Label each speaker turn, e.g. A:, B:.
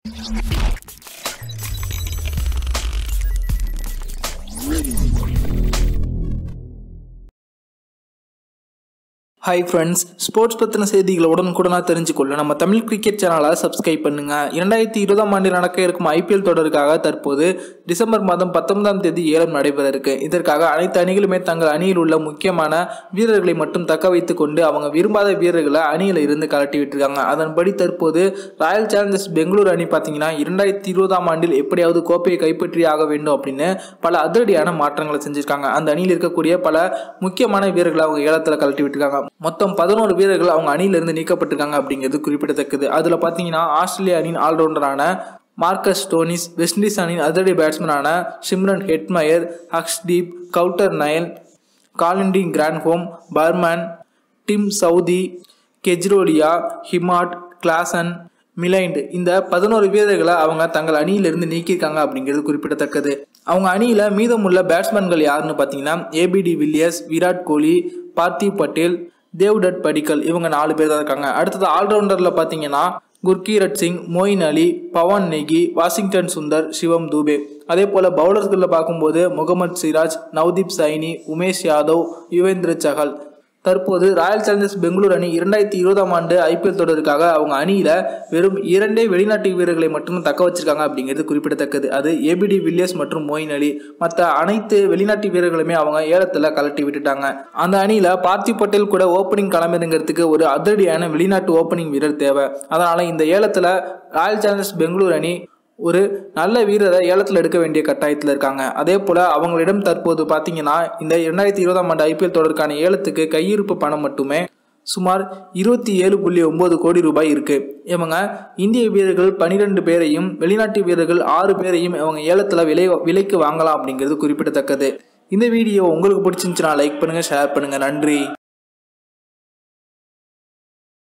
A: hi friends sports பற்றின செய்திகளை உடனுக்குடனாக தெரிஞ்சுக்கொள்ள நம்ம தமிழ் கிரிக்கெட் சேனலை சப்ஸ்கிரைப் பண்ணுங்க இரண்டாயிரத்தி இருபதாம் ஆண்டில் நடக்க இருக்கும் ஐபிஎல் தொடருக்காக தற்போது டிசம்பர் மாதம் பத்தொன்பதாம் தேதி ஏலம் நடைபெற இருக்கு இதற்காக அனைத்து அணிகளுமே தங்கள் அணியில் உள்ள முக்கியமான வீரர்களை மட்டும் தக்க வைத்துக் கொண்டு அவங்க விரும்பாத வீரர்களை அணியில் இருந்து கலட்டி விட்டுருக்காங்க அதன்படி தற்போது ராயல் சேலஞ்சர்ஸ் பெங்களூர் அணி பார்த்தீங்கன்னா இரண்டாயிரத்தி இருபதாம் ஆண்டில் எப்படியாவது கோப்பையை கைப்பற்றி ஆக வேண்டும் அப்படின்னு பல அதிரடியான மாற்றங்களை செஞ்சிருக்காங்க அந்த அணியில் இருக்கக்கூடிய பல முக்கியமான வீரர்களை அவங்க ஏலத்தில் கலட்டி விட்டுருக்காங்க மொத்தம் பதினோரு வீரர்கள் அவங்க அணியிலிருந்து நீக்கப்பட்டிருக்காங்க அப்படிங்கிறது குறிப்பிடத்தக்கது அதில் பார்த்தீங்கன்னா ஆஸ்திரேலிய அணியின் ஆல்ரவுண்டரான மார்க்கஸ் டோனிஸ் வெஸ்ட் இண்டீஸ் அணியின் அதிரடி பேட்ஸ்மேனான Shimron Hetmyer Akshdeep Coulter Nile Colin de Grandhomme Barman Tim Southee Khejroliya Himmat Klaasen Milind இந்த பதினோரு வீரர்களை அவங்க தங்கள் அணியிலிருந்து நீக்கியிருக்காங்க அப்படிங்கிறது குறிப்பிடத்தக்கது அவங்க அணியில் மீதமுள்ள பேட்ஸ்மேன்கள் யாருன்னு பார்த்தீங்கன்னா ஏபிடி வில்லியர்ஸ் விராட் கோலி பார்த்திவ் பட்டேல் தேவ்டட் படிக்கல் இவங்க நாலு பேர் தான் இருக்காங்க அடுத்தது ஆல்ரவுண்டரில் பார்த்தீங்கன்னா குர்கீரட் சிங் மொயின் அலி பவன் நெகி வாஷிங்டன் சுந்தர் சிவம் தூபே அதே போல் பவுலர்களில் பார்க்கும்போது முகமது சிராஜ் நவ்தீப் சைனி உமேஷ் யாதவ் யுவேந்திர சஹல் தற்போது ராயல் சேலஞ்சர்ஸ் பெங்களூர் அணி இரண்டாயிரத்தி இருபதாம் ஆண்டு ஐபிஎல் தொடருக்காக அவங்க அணியில் வெறும் இரண்டே வெளிநாட்டு வீரர்களை மட்டும் தக்க வச்சிருக்காங்க அப்படிங்கிறது குறிப்பிடத்தக்கது அது ஏபிடி வில்லியர்ஸ் மற்றும் மொயின் அலி மற்ற அனைத்து வெளிநாட்டு வீரர்களுமே அவங்க ஏலத்தில் கலட்டி விட்டுட்டாங்க அந்த அணியில் பார்த்திவ் பட்டேல் கூட ஓப்பனிங் களமிறங்கிறதுக்கு ஒரு அதிரடியான வெளிநாட்டு ஓப்பனிங் வீரர் தேவை அதனால் இந்த ஏலத்தில் ராயல் சேலஞ்சர்ஸ் பெங்களூர் அணி ஒரு நல்ல வீரரை ஏலத்தில் எடுக்க வேண்டிய கட்டாயத்தில் இருக்காங்க அதே போல் அவங்களிடம் தற்போது பார்த்தீங்கன்னா இந்த இரண்டாயிரத்தி இருபதாம் ஆண்டு ஐபிஎல் தொடருக்கான ஏலத்துக்கு கையிருப்பு பணம் மட்டுமே சுமார் இருபத்தி ஏழு புள்ளி ஒன்பது கோடி ரூபாய் இருக்கு இவங்க இந்திய வீரர்கள் பனிரெண்டு பேரையும் வெளிநாட்டு வீரர்கள் ஆறு பேரையும் இவங்க ஏலத்தில் விலை விலைக்கு வாங்கலாம் அப்படிங்கிறது குறிப்பிடத்தக்கது இந்த வீடியோ உங்களுக்கு பிடிச்சிருந்துச்சுன்னா லைக் பண்ணுங்க ஷேர் பண்ணுங்க நன்றி